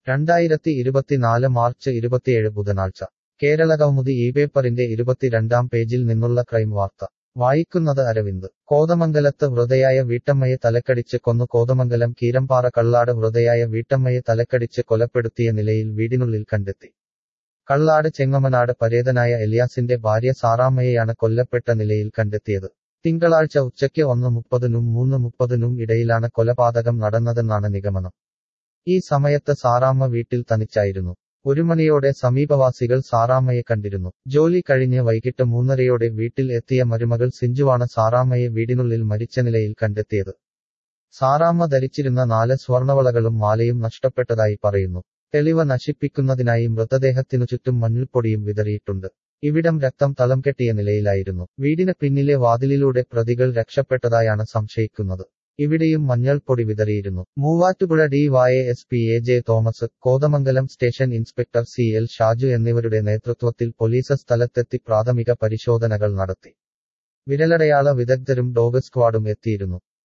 രണ്ടായിരത്തി ഇരുപത്തിനാല് മാർച്ച് ഇരുപത്തിയേഴ് ബുധനാഴ്ച കേരള കൗമുദി ഈ പേപ്പറിന്റെ ഇരുപത്തിരണ്ടാം പേജിൽ നിന്നുള്ള ക്രൈം വാർത്ത വായിക്കുന്നത് അരവിന്ദ് കോതമംഗലത്ത് വൃതയായ വീട്ടമ്മയെ തലക്കടിച്ച് കൊന്നു കോതമംഗലം കീരമ്പാറ കള്ളാട് വൃതയായ വീട്ടമ്മയെ തലക്കടിച്ച് കൊലപ്പെടുത്തിയ നിലയിൽ വീടിനുള്ളിൽ കണ്ടെത്തി കള്ളാട് ചെങ്ങമനാട് പരേതനായ എലിയാസിന്റെ ഭാര്യ സാറാമ്മയെയാണ് കൊല്ലപ്പെട്ട നിലയിൽ കണ്ടെത്തിയത് തിങ്കളാഴ്ച ഉച്ചയ്ക്ക് ഒന്ന് മുപ്പതിനും മൂന്ന് മുപ്പതിനും ഇടയിലാണ് കൊലപാതകം നടന്നതെന്നാണ് നിഗമനം ഈ സമയത്ത് സാറാമ്മ വീട്ടിൽ തനിച്ചായിരുന്നു ഒരു മണിയോടെ സമീപവാസികൾ സാറാമ്മയെ കണ്ടിരുന്നു ജോലി കഴിഞ്ഞ് വൈകിട്ട് മൂന്നരയോടെ വീട്ടിൽ എത്തിയ മരുമകൾ സിഞ്ചുവാണ് സാറാമ്മയെ വീടിനുള്ളിൽ മരിച്ച നിലയിൽ കണ്ടെത്തിയത് സാറാമ്മ ധരിച്ചിരുന്ന നാല് സ്വർണവളകളും മാലയും നഷ്ടപ്പെട്ടതായി പറയുന്നു തെളിവ് നശിപ്പിക്കുന്നതിനായി മൃതദേഹത്തിനു ചുറ്റും മഞ്ഞൾപ്പൊടിയും വിതറിയിട്ടുണ്ട് ഇവിടം രക്തം തളം കെട്ടിയ നിലയിലായിരുന്നു വീടിന് പിന്നിലെ വാതിലിലൂടെ പ്രതികൾ രക്ഷപ്പെട്ടതായാണ് സംശയിക്കുന്നത് ഇവിടെയും മഞ്ഞൾപ്പൊടി വിതറിയിരുന്നു Muvattupuzha D Y S P A J Thomas Kothamangalam station inspector C L Shaju എന്നിവരുടെ നേതൃത്വത്തിൽ പോലീസ് സ്ഥലത്തെത്തി പ്രാഥമിക പരിശോധനകൾ നടത്തി വിരലടയാള വിദഗ്ധരും ഡോഗ് സ്ക്വാഡും എത്തിയിരുന്നു